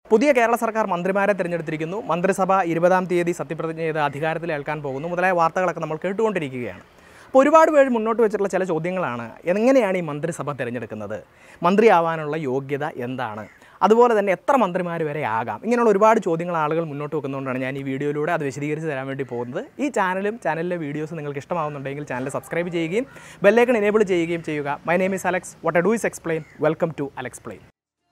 പുതിയ കേരള സർക്കാർ മന്ത്രിമാരെ തിരഞ്ഞെടുത്തിരിക്കുന്നു മന്ത്രിസഭ ഇരുപതാം തീയതി സത്യപ്രതിജ്ഞ ചെയ്ത് അധികാരത്തിൽ ഏൽക്കാൻ പോകുന്നു മുതലായ വാർത്തകളൊക്കെ നമ്മൾ കേട്ടുകൊണ്ടിരിക്കുകയാണ് അപ്പോൾ ഒരുപാട് പേര് മുന്നോട്ട് വെച്ചിട്ടുള്ള ചില ചോദ്യങ്ങളാണ് എങ്ങനെയാണ് ഈ മന്ത്രിസഭ തിരഞ്ഞെടുക്കുന്നത് മന്ത്രിയാവാനുള്ള യോഗ്യത എന്താണ് അതുപോലെ തന്നെ എത്ര മന്ത്രിമാർ വരെ ആകാം ഇങ്ങനെയുള്ള ഒരുപാട് ചോദ്യങ്ങൾ ആളുകൾ മുന്നോട്ട് വെക്കുന്നതുകൊണ്ടാണ് ഞാൻ ഈ വീഡിയോയിലൂടെ അത് വിശദീകരിച്ച് തരാൻ വേണ്ടി പോകുന്നത് ഈ ചാനലും ചാനലിലെ വീഡിയോസ് നിങ്ങൾക്ക് ഇഷ്ടമാവുന്നുണ്ടെങ്കിൽ ചാനൽ സബ്സ്ക്രൈബ് ചെയ്യുകയും ബെല്ലൈക്കൺ എനേബിൾ ചെയ്യുകയും ചെയ്യുക my name is Alex what I do is explain welcome to Alexplain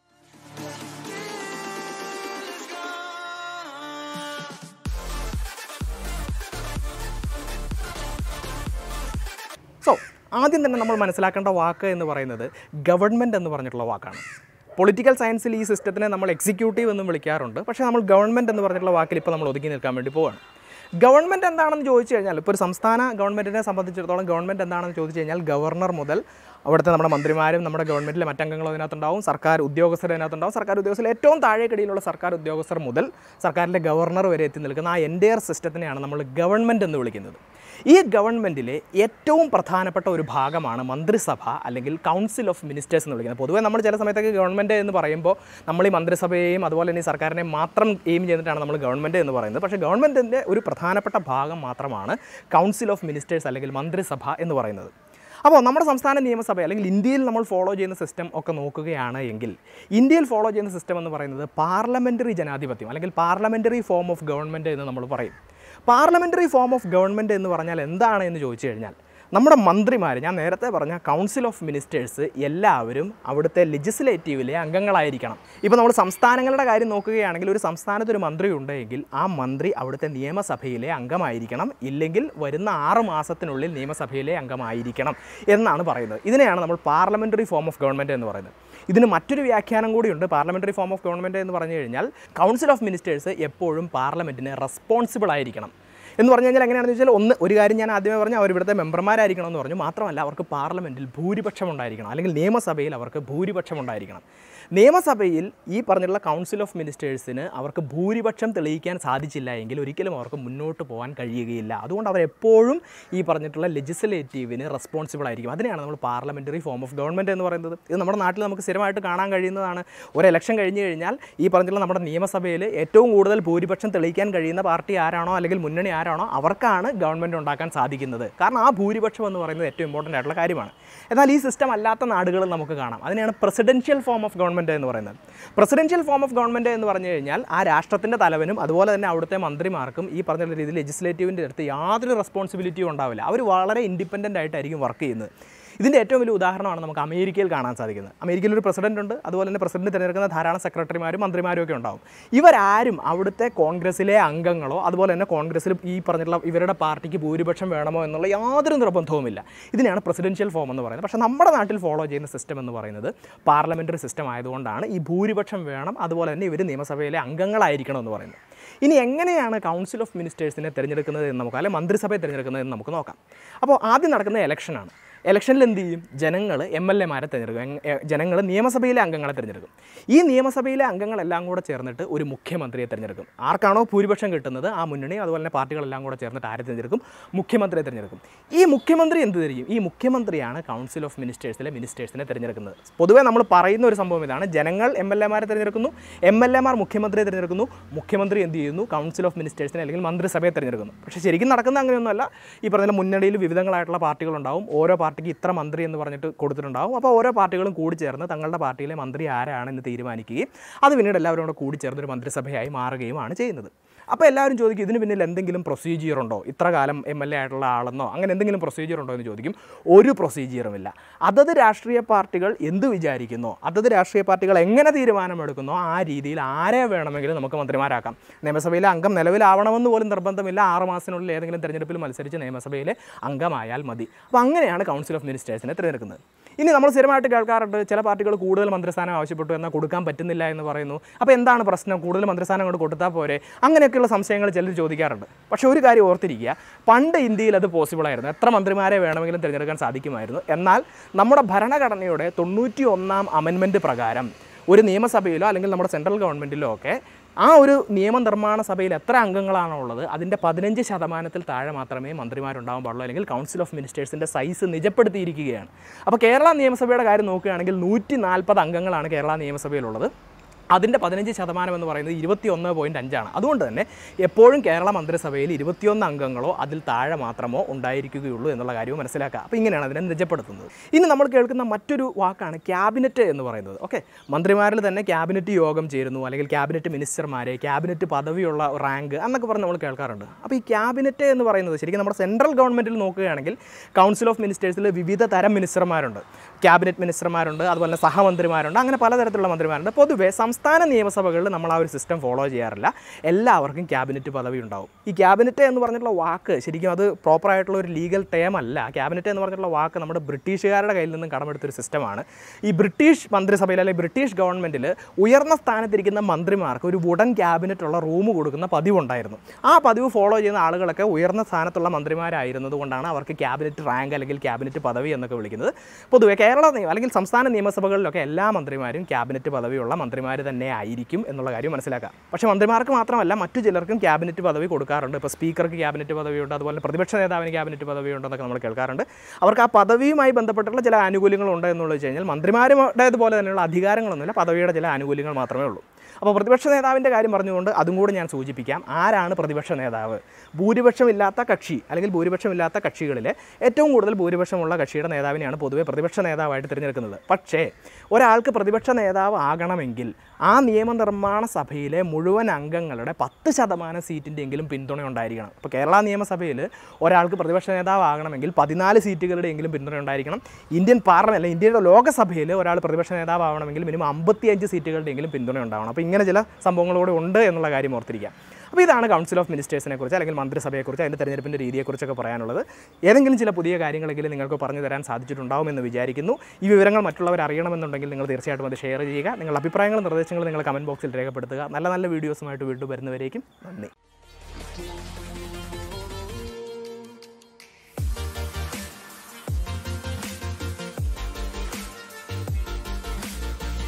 so ആദ്യം തന്നെ നമ്മൾ മനസ്സിലാക്കേണ്ട വാക്ക് എന്ന് പറയുന്നത് ഗവൺമെൻറ് എന്ന് പറഞ്ഞിട്ടുള്ള വാക്കാണ് പൊളിറ്റിക്കൽ സയൻസിൽ ഈ സിസ്റ്റത്തിനെ നമ്മൾ എക്സിക്യൂട്ടീവ് എന്നും വിളിക്കാറുണ്ട് പക്ഷേ നമ്മൾ ഗവൺമെൻറ് എന്ന് പറഞ്ഞിട്ടുള്ള വാക്കിൽ ഇപ്പോൾ നമ്മൾ ഒതുക്കി നിൽക്കാൻ വേണ്ടി പോവാണ് ഗവൺമെൻറ് എന്താണെന്ന് ചോദിച്ചു കഴിഞ്ഞാൽ ഇപ്പോൾ ഒരു സംസ്ഥാന ഗവൺമെൻറ്റിനെ സംബന്ധിച്ചിടത്തോളം ഗവൺമെൻറ് എന്താണെന്ന് ചോദിച്ചു കഴിഞ്ഞാൽ ഗവർണർ മുതൽ അവിടുത്തെ നമ്മുടെ മന്ത്രിമാരും നമ്മുടെ ഗവൺമെൻറ്റിലെ മറ്റംഗങ്ങളും അതിനകത്തുണ്ടാവും സർക്കാർ ഉദ്യോഗസ്ഥർ അതിനകത്തുണ്ടാവും സർക്കാർ ഉദ്യോഗസ്ഥർ ഏറ്റവും താഴേക്കടിയിലുള്ള സർക്കാർ ഉദ്യോഗസ്ഥർ മുതൽ സർക്കാരിൻ്റെ ഗവർണർ വരെ എത്തി നിൽക്കുന്ന ആ എൻറ്റയർ സിസ്റ്റത്തിനെയാണ് നമ്മൾ ഗവൺമെൻറ് എന്ന് വിളിക്കുന്നത് ഈ ഗവൺമെൻറ്റിലെ ഏറ്റവും പ്രധാനപ്പെട്ട ഒരു ഭാഗമാണ് മന്ത്രിസഭ അല്ലെങ്കിൽ കൗൺസിൽ ഓഫ് മിനിസ്റ്റേഴ്സ് എന്ന് വിളിക്കുന്നത് പൊതുവേ നമ്മൾ ചില സമയത്തൊക്കെ ഗവൺമെൻറ് എന്ന് പറയുമ്പോൾ നമ്മൾ ഈ മന്ത്രിസഭയെയും അതുപോലെ തന്നെ ഈ സർക്കാരിനെ മാത്രം എയിം ചെയ്തിട്ടാണ് നമ്മൾ ഗവൺമെൻറ് എന്ന് പറയുന്നത് പക്ഷേ ഗവൺമെൻറ്റിൻ്റെ ഒരു പ്രധാനപ്പെട്ട ഭാഗം മാത്രമാണ് കൗൺസിൽ ഓഫ് മിനിസ്റ്റേഴ്സ് അല്ലെങ്കിൽ മന്ത്രിസഭ എന്ന് പറയുന്നത് അപ്പോൾ നമ്മുടെ സംസ്ഥാന നിയമസഭ അല്ലെങ്കിൽ ഇന്ത്യയിൽ നമ്മൾ ഫോളോ ചെയ്യുന്ന സിസ്റ്റം ഒക്കെ നോക്കുകയാണ് എങ്കിൽ ഇന്ത്യയിൽ ഫോളോ ചെയ്യുന്ന സിസ്റ്റം എന്ന് പറയുന്നത് പാർലമെൻ്ററി ജനാധിപത്യം അല്ലെങ്കിൽ പാർലമെൻ്ററി ഫോം ഓഫ് ഗവൺമെൻറ് എന്ന് നമ്മൾ പറയും പാർലമെൻ്ററി ഫോം ഓഫ് ഗവൺമെൻറ് എന്ന് പറഞ്ഞാൽ എന്താണ് എന്ന് ചോദിച്ചു കഴിഞ്ഞാൽ നമ്മുടെ മന്ത്രിമാർ ഞാൻ നേരത്തെ പറഞ്ഞ കൗൺസിൽ ഓഫ് മിനിസ്റ്റേഴ്സ് എല്ലാവരും അവിടുത്തെ ലെജിസ്ലേറ്റീവിലെ അംഗങ്ങളായിരിക്കണം ഇപ്പോൾ നമ്മൾ സംസ്ഥാനങ്ങളുടെ കാര്യം നോക്കുകയാണെങ്കിൽ ഒരു സംസ്ഥാനത്ത് ഒരു മന്ത്രി ഉണ്ടെങ്കിൽ ആ മന്ത്രി അവിടുത്തെ നിയമസഭയിലെ അംഗമായിരിക്കണം ഇല്ലെങ്കിൽ വരുന്ന ആറ് മാസത്തിനുള്ളിൽ നിയമസഭയിലെ അംഗമായിരിക്കണം എന്നാണ് പറയുന്നത് ഇതിനെയാണ് നമ്മൾ പാർലമെൻ്ററി ഫോം ഓഫ് ഗവൺമെൻറ് എന്ന് പറയുന്നത് ഇതിന് മറ്റൊരു വ്യാഖ്യാനം കൂടിയുണ്ട് പാർലമെൻ്ററി ഫോം ഓഫ് ഗവൺമെൻറ് എന്ന് പറഞ്ഞു കഴിഞ്ഞാൽ കൗൺസിൽ ഓഫ് മിനിസ്റ്റേഴ്സ് എപ്പോഴും പാർലമെൻറ്റിന് റെസ്പോൺസിബിൾ ആയിരിക്കണം എന്ന് പറഞ്ഞു കഴിഞ്ഞാൽ എങ്ങനെയാണെന്ന് വെച്ചാൽ ഒന്ന് ഒരു കാര്യം ഞാൻ ആദ്യമേ പറഞ്ഞു അവർ ഇവിടുത്തെ മെമ്പർമാരായിരിക്കണം എന്ന് പറഞ്ഞു മാത്രമല്ല അവർക്ക് പാർലമെൻറ്റിൽ ഭൂരിപക്ഷം ഉണ്ടായിരിക്കണം അല്ലെങ്കിൽ നിയമസഭയിൽ അവർക്ക് ഭൂരിപക്ഷം ഉണ്ടായിരിക്കണം നിയമസഭയിൽ ഈ പറഞ്ഞിട്ടുള്ള കൗൺസിൽ ഓഫ് മിനിസ്റ്റേഴ്സിന് അവർക്ക് ഭൂരിപക്ഷം തെളിയിക്കാൻ സാധിച്ചില്ല എങ്കിൽ ഒരിക്കലും അവർക്ക് മുന്നോട്ട് പോകാൻ കഴിയുകയില്ല അതുകൊണ്ട് അവർ എപ്പോഴും ഈ പറഞ്ഞിട്ടുള്ള ലെജിസ്ലേറ്റീവിന് റെസ്പോൺസിബിൾ ആയിരിക്കും അതിനെയാണ് നമ്മൾ പാർലമെൻ്ററി ഫോം ഓഫ് ഗവൺമെൻറ് എന്ന് പറയുന്നത് ഇത് നമ്മുടെ നാട്ടിൽ നമുക്ക് സ്ഥിരമായിട്ട് കാണാൻ കഴിയുന്നതാണ് ഒരു ഇലക്ഷൻ കഴിഞ്ഞ് കഴിഞ്ഞാൽ ഈ പറഞ്ഞിട്ടുള്ള നമ്മുടെ നിയമസഭയിൽ ഏറ്റവും കൂടുതൽ ഭൂരിപക്ഷം തെളിയിക്കാൻ കഴിയുന്ന പാർട്ടി ആരാണോ അല്ലെങ്കിൽ മുന്നണി ആരാണോ അവർക്കാണ് ഗവൺമെൻറ് ഉണ്ടാക്കാൻ സാധിക്കുന്നത് കാരണം ആ ഭൂരിപക്ഷം എന്ന് പറയുന്നത് ഏറ്റവും ഇമ്പോർട്ടൻ്റ് ആയിട്ടുള്ള കാര്യമാണ് എന്നാൽ ഈ സിസ്റ്റം അല്ലാത്ത നാടുകളിൽ നമുക്ക് കാണാം അതിനെയാണ് പ്രസിഡൻഷ്യൽ ഫോം ഓഫ് ഗവൺമെൻറ് എന്ന് പറയുന്നത് പ്രസിഡൻഷ്യൽ ഫോം ഓഫ് ഗവൺമെൻറ് എന്ന് പറഞ്ഞു കഴിഞ്ഞാൽ ആ രാഷ്ട്രത്തിൻ്റെ തലവനും അതുപോലെ തന്നെ അവിടുത്തെ മന്ത്രിമാർക്കും ഈ പറഞ്ഞ രീതിയിൽ ലെജിസ്ലേറ്റീവിൻ്റെ അടുത്ത് യാതൊരു റെസ്പോൺസിബിലിറ്റിയും ഉണ്ടാവില്ല അവർ വളരെ ഇൻഡിപെൻഡൻ്റ് ആയിട്ടായിരിക്കും വർക്ക് ചെയ്യുന്നത് ഇതിൻ്റെ ഏറ്റവും വലിയ ഉദാഹരണമാണ് നമുക്ക് അമേരിക്കയിൽ കാണാൻ സാധിക്കുന്നത് അമേരിക്കയിൽ ഒരു പ്രസിഡന്റ് ഉണ്ട് അതുപോലെ തന്നെ പ്രസിഡന്റ് തിരഞ്ഞെടുക്കുന്ന ധാരാളം സെക്രട്ടറിമാരും മന്ത്രിമാരും ഒക്കെ ഉണ്ടാവും ഇവരാരും അവിടുത്തെ കോൺഗ്രസ്സിലെ അംഗങ്ങളോ അതുപോലെ തന്നെ കോൺഗ്രസ്സിൽ ഈ പറഞ്ഞിട്ടുള്ള ഇവരുടെ പാർട്ടിക്ക് ഭൂരിപക്ഷം വേണമോ എന്നുള്ള യാതൊരു നിർബന്ധവുമില്ല ഇതിനെയാണ് പ്രസിഡൻഷ്യൽ ഫോം എന്ന് പറയുന്നത് പക്ഷേ നമ്മുടെ നാട്ടിൽ ഫോളോ ചെയ്യുന്ന സിസ്റ്റം എന്ന് പറയുന്നത് പാർലമെൻ്ററി സിസ്റ്റം ആയതുകൊണ്ടാണ് ഈ ഭൂരിപക്ഷം വേണം അതുപോലെ തന്നെ ഇവർ നിയമസഭയിലെ അംഗങ്ങളായിരിക്കണം എന്ന് പറയുന്നത് ഇനി എങ്ങനെയാണ് കൗൺസിൽ ഓഫ് മിനിസ്റ്റേഴ്സിനെ തിരഞ്ഞെടുക്കുന്നത് എന്ന് നമുക്ക് അല്ലെങ്കിൽ മന്ത്രിസഭയെ തിരഞ്ഞെടുക്കുന്നത് എന്ന് നമുക്ക് നോക്കാം അപ്പോൾ ആദ്യം നടക്കുന്ന ഇലക്ഷനാണ് ഇലക്ഷനിൽ എന്ത് ചെയ്യും ജനങ്ങൾ എം എൽ എമാരെ തിരഞ്ഞെടുക്കും ജനങ്ങൾ നിയമസഭയിലെ അംഗങ്ങളെ തിരഞ്ഞെടുക്കും ഈ നിയമസഭയിലെ അംഗങ്ങളെല്ലാം കൂടെ ചേർന്നിട്ട് ഒരു മുഖ്യമന്ത്രിയെ തിരഞ്ഞെടുക്കും ആർക്കാണോ ഭൂരിപക്ഷം കിട്ടുന്നത് ആ മുന്നണി അതുപോലെ തന്നെ പാർട്ടികളെല്ലാം കൂടെ ചേർന്നിട്ട് ആരെ തിരഞ്ഞെടുക്കും മുഖ്യമന്ത്രിയെ തിരഞ്ഞെടുക്കും ഈ മുഖ്യമന്ത്രി എന്ത് തിരിയും ഈ മുഖ്യമന്ത്രിയാണ് കൗൺസിൽ ഓഫ് മിനിസ്റ്റേഴ്സിലെ മിനിസ്റ്റേഴ്സിനെ തിരഞ്ഞെടുക്കുന്നത് പൊതുവേ നമ്മൾ പറയുന്ന ഒരു സംഭവം ഇതാണ് ജനങ്ങൾ എം എൽ എമാരെ തിരഞ്ഞെടുക്കുന്നു എം എൽ എമാർ മുഖ്യമന്ത്രിയെ തിരഞ്ഞെടുക്കുന്നു മുഖ്യമന്ത്രി എന്ത് ചെയ്യുന്നു കൗൺസിൽ ഓഫ് മിനിസ്റ്റേഴ്സിനെ അല്ലെങ്കിൽ മന്ത്രിസഭയെ തിരഞ്ഞെടുക്കുന്നു പക്ഷേ ശരിക്കും നടക്കുന്ന അങ്ങനെയൊന്നുമല്ല ഈ പറഞ്ഞ മുന്നണിയിൽ വിവിധങ്ങളായിട്ടുള്ള പാർട്ടികളുണ്ടാവും ഓരോ പാർട്ടിക്ക് ഇത്ര മന്ത്രി എന്ന് പറഞ്ഞിട്ട് കൊടുത്തിട്ടുണ്ടാവും അപ്പോൾ ഓരോ പാർട്ടികളും കൂടി ചേർന്ന് തങ്ങളുടെ പാർട്ടിയിലെ മന്ത്രി ആരാണെന്ന് തീരുമാനിക്കുകയും അത് പിന്നീട് എല്ലാവരും കൂടെ കൂടി ചേർന്ന് ഒരു മന്ത്രിസഭയായി മാറുകയുമാണ് ചെയ്യുന്നത് അപ്പോൾ എല്ലാവരും ചോദിക്കും ഇതിന് പിന്നിൽ എന്തെങ്കിലും പ്രൊസീജിയർ ഉണ്ടോ ഇത്ര കാലം എം എൽ എ ആയിട്ടുള്ള ആളെന്നോ അങ്ങനെ എന്തെങ്കിലും പ്രൊസീജിയർ ഉണ്ടോ എന്ന് ചോദിക്കും ഒരു പ്രൊസീജിയറുമില്ല അതത് രാഷ്ട്രീയ പാർട്ടികൾ എന്ത് വിചാരിക്കുന്നോ അതത് രാഷ്ട്രീയ പാർട്ടികൾ എങ്ങനെ തീരുമാനമെടുക്കുന്നോ ആ രീതിയിൽ ആരെ വേണമെങ്കിലും നമുക്ക് മന്ത്രിമാരാക്കാം നിയമസഭയിലെ അംഗം നിലവിലാവണമെന്ന് പോലും നിർബന്ധമില്ല ആറ് മാസത്തിനുള്ളിൽ ഏതെങ്കിലും തെരഞ്ഞെടുപ്പിൽ മത്സരിച്ച് നിയമസഭയിലെ അംഗമായാൽ മതി അപ്പോൾ അങ്ങനെയാണ് കൗൺസിൽ ഓഫ് മിനിസ്റ്റേഴ്സിനെ തിരഞ്ഞെടുക്കുന്നത് ഇനി നമ്മൾ സ്ഥിരമായിട്ട് കേൾക്കാറുണ്ട് ചില പാർട്ടികൾ കൂടുതൽ മന്ത്രിസ്ഥാനം ആവശ്യപ്പെട്ടു എന്നാൽ കൊടുക്കാൻ പറ്റുന്നില്ല എന്ന് പറയുന്നു അപ്പോൾ എന്താണ് പ്രശ്നം കൂടുതൽ മന്ത്രിസ്ഥാനം കൊണ്ട് കൊടുത്താൽ പോരെ അങ്ങനെയൊക്കെയുള്ള സംശയങ്ങൾ ചിലർ ചോദിക്കാറുണ്ട് പക്ഷേ ഒരു കാര്യം ഓർത്തിരിക്കുക പണ്ട് ഇന്ത്യയിൽ അത് പോസിബിൾ ആയിരുന്നു എത്ര മന്ത്രിമാരെ വേണമെങ്കിലും തിരഞ്ഞെടുക്കാൻ സാധിക്കുമായിരുന്നു എന്നാൽ നമ്മുടെ ഭരണഘടനയുടെ തൊണ്ണൂറ്റി ഒന്നാം അമെൻമെൻറ്റ് പ്രകാരം ഒരു നിയമസഭയിലോ അല്ലെങ്കിൽ നമ്മുടെ സെൻട്രൽ ഗവൺമെൻറ്റിലോ ഒക്കെ ആ ഒരു നിയമനിർമ്മാണ സഭയിൽ എത്ര അംഗങ്ങളാണോ ഉള്ളത് അതിൻ്റെ പതിനഞ്ച് ശതമാനത്തിൽ താഴെ മാത്രമേ മന്ത്രിമാരുണ്ടാവാൻ പാടുള്ളൂ അല്ലെങ്കിൽ കൗൺസിൽ ഓഫ് മിനിസ്റ്റേഴ്സിൻ്റെ സൈസ് നിജപ്പെടുത്തിയിരിക്കുകയാണ് അപ്പോൾ കേരള നിയമസഭയുടെ കാര്യം നോക്കുകയാണെങ്കിൽ നൂറ്റി നാൽപ്പത് അംഗങ്ങളാണ് കേരള നിയമസഭയിലുള്ളത് അതിൻ്റെ പതിനഞ്ച് ശതമാനം എന്ന് പറയുന്നത് ഇരുപത്തി ഒന്ന് പോയിൻറ്റ് അഞ്ചാണ് അതുകൊണ്ട് തന്നെ എപ്പോഴും കേരള മന്ത്രിസഭയിൽ ഇരുപത്തിയൊന്ന് അംഗങ്ങളോ അതിൽ താഴെ മാത്രമോ ഉണ്ടായിരിക്കുകയുള്ളൂ എന്നുള്ള കാര്യവും മനസ്സിലാക്കുക അപ്പോൾ ഇങ്ങനെയാണ് അതിനെ നിജപ്പെടുത്തുന്നത് ഇനി നമ്മൾ കേൾക്കുന്ന മറ്റൊരു വാക്കാണ് ക്യാബിനറ്റ് എന്ന് പറയുന്നത് ഓക്കെ മന്ത്രിമാരിൽ തന്നെ ക്യാബിനറ്റ് യോഗം ചേരുന്നു അല്ലെങ്കിൽ ക്യാബിനറ്റ് മിനിസ്റ്റർമാരെ ക്യാബിനറ്റ് പദവിയുള്ള റാങ്ക് എന്നൊക്കെ പറഞ്ഞ് നമ്മൾ കേൾക്കാറുണ്ട് അപ്പോൾ ഈ ക്യാബിനറ്റ് എന്ന് പറയുന്നത് ശരിക്കും നമ്മുടെ സെൻട്രൽ ഗവൺമെൻറ്റിൽ നോക്കുകയാണെങ്കിൽ കൗൺസിൽ ഓഫ് മിനിസ്റ്റേഴ്സിൽ വിവിധ തരം മിനിസ്റ്റർമാരുണ്ട് ക്യാബിനറ്റ് മിനിസ്റ്റർമാരുണ്ട് അതുപോലെ തന്നെ സഹമന്ത്രിമാരുണ്ട് അങ്ങനെ പലതരത്തിലുള്ള മന്ത്രിമാരുണ്ട് പൊതുവേ സംസ്ഥാന നിയമസഭകളിൽ നമ്മൾ ആ ഒരു സിസ്റ്റം ഫോളോ ചെയ്യാറില്ല എല്ലാവർക്കും ക്യാബിനറ്റ് പദവി ഉണ്ടാവും ഈ ക്യാബിനറ്റ് എന്ന് പറഞ്ഞിട്ടുള്ള വാക്ക് ശരിക്കും അത് പ്രോപ്പറായിട്ടുള്ള ഒരു ലീഗൽ ടേം അല്ല ക്യാബിനറ്റ് എന്ന് പറഞ്ഞിട്ടുള്ള വാക്ക് നമ്മുടെ ബ്രിട്ടീഷുകാരുടെ കയ്യിൽ നിന്നും കടമെടുത്തൊരു സിസ്റ്റമാണ് ഈ ബ്രിട്ടീഷ് മന്ത്രിസഭയിൽ അല്ലെങ്കിൽ ബ്രിട്ടീഷ് ഗവൺമെൻറ്റിൽ ഉയർന്ന സ്ഥാനത്തിരിക്കുന്ന മന്ത്രിമാർക്ക് ഒരു വുഡൻ ക്യാബിനറ്റ് ഉള്ള റൂം കൊടുക്കുന്ന പതിവുണ്ടായിരുന്നു ആ പതിവ് ഫോളോ ചെയ്യുന്ന ആളുകളൊക്കെ ഉയർന്ന സ്ഥാനത്തുള്ള മന്ത്രിമാരായിരുന്നത് കൊണ്ടാണ് അവർക്ക് ക്യാബിനറ്റ് റാങ്ക് അല്ലെങ്കിൽ ക്യാബിനറ്റ് പദവി എന്നൊക്കെ വിളിക്കുന്നത് പൊതുവെ കേരള നിയമ അല്ലെങ്കിൽ സംസ്ഥാന നിയമസഭകളിലൊക്കെ എല്ലാ മന്ത്രിമാരും ക്യാബിനറ്റ് പദവിയുള്ള മന്ത്രിമാർ തന്നെ ആയിരിക്കും എന്നുള്ള കാര്യം മനസ്സിലാക്കാം പക്ഷേ മന്ത്രിമാർക്ക് മാത്രമല്ല മറ്റു ചിലർക്കും ക്യാബിനറ്റ് പദവി കൊടുക്കാറുണ്ട് ഇപ്പോൾ സ്പീക്കർക്ക് ക്യാബിനറ്റ് പദവിയുണ്ട് അതുപോലെ പ്രതിപക്ഷ നേതാവിന് ക്യാബിനറ്റ് പദവിയുണ്ടെന്നൊക്കെ നമ്മൾ കേൾക്കാറുണ്ട് അവർക്ക് ആ പദവിയുമായി ബന്ധപ്പെട്ടുള്ള ചില ആനുകൂല്യങ്ങളുണ്ട് എന്നുള്ളത് വെച്ച് കഴിഞ്ഞാൽ മന്ത്രിമാരുടേതുപോലെ തന്നെയുള്ള അധികാരങ്ങളൊന്നുമില്ല പദവിയുടെ ചില ആനുകൂല്യങ്ങൾ മാത്രമേ ഉള്ളൂ അപ്പോൾ പ്രതിപക്ഷ നേതാവിൻ്റെ കാര്യം പറഞ്ഞുകൊണ്ട് അതും കൂടി ഞാൻ സൂചിപ്പിക്കാം ആരാണ് പ്രതിപക്ഷ നേതാവ് ഭൂരിപക്ഷമില്ലാത്ത കക്ഷി അല്ലെങ്കിൽ ഭൂരിപക്ഷമില്ലാത്ത കക്ഷികളിലെ ഏറ്റവും കൂടുതൽ ഭൂരിപക്ഷമുള്ള കക്ഷിയുടെ നേതാവിനെയാണ് പൊതുവെ പ്രതിപക്ഷ നേതാവായിട്ട് തിരഞ്ഞെടുക്കുന്നത് പക്ഷേ ഒരാൾക്ക് പ്രതിപക്ഷ നേതാവ് ആകണമെങ്കിൽ ആ നിയമനിർമ്മാണ സഭയിലെ മുഴുവൻ അംഗങ്ങളുടെ പത്ത് ശതമാനം സീറ്റിൻ്റെയെങ്കിലും പിന്തുണ ഉണ്ടായിരിക്കണം ഇപ്പോൾ കേരള നിയമസഭയിൽ ഒരാൾക്ക് പ്രതിപക്ഷ നേതാവ് ആകണമെങ്കിൽ പതിനാല് സീറ്റുകളുടെയെങ്കിലും പിന്തുണ ഉണ്ടായിരിക്കണം ഇന്ത്യൻ പാർലമെൻറ്റ് അല്ലെങ്കിൽ ഇന്ത്യയുടെ ലോകസഭയിൽ ഒരാൾ പ്രതിപക്ഷ നേതാവ് ആവണമെങ്കിൽ മിനിമം അമ്പത്തിയഞ്ച് സീറ്റുകളുടെയെങ്കിലും പിന്തുണ ഉണ്ടാവണം അപ്പോൾ ഇങ്ങനെ ചില സംഭവങ്ങളൂടെ ഉണ്ട് എന്നുള്ള കാര്യം ഓർത്തിരിക്കുക അപ്പോൾ ഇതാണ് കൗൺസിൽ ഓഫ് മിനിസ്റ്റേഴ്സിനെ കുറിച്ച് അല്ലെങ്കിൽ മന്ത്രിസഭയെക്കുറിച്ച് അതിൻ്റെ തെരഞ്ഞെടുപ്പിൻ്റെ രീതിയെക്കുറിച്ചൊക്കെ പറയാനുള്ളത് ഏതെങ്കിലും ചില പുതിയ കാര്യങ്ങളെങ്കിലും നിങ്ങൾക്ക് പറഞ്ഞു തരാൻ സാധിച്ചിട്ടുണ്ടാവുമെന്ന് വിചാരിക്കുന്നു ഈ വിവരങ്ങൾ മറ്റുള്ളവർ അറിയണമെന്നുണ്ടെങ്കിൽ നിങ്ങൾ തീർച്ചയായിട്ടും അത് ഷെയർ ചെയ്യുക നിങ്ങളുടെ അഭിപ്രായങ്ങളും നിർദ്ദേശങ്ങളും നിങ്ങൾ കമൻറ്റ് ബോക്സിൽ രേഖപ്പെടുത്തുക നല്ല നല്ല വീഡിയോസുമായിട്ട് വീണ്ടും വരുന്നവരേക്കും നന്ദി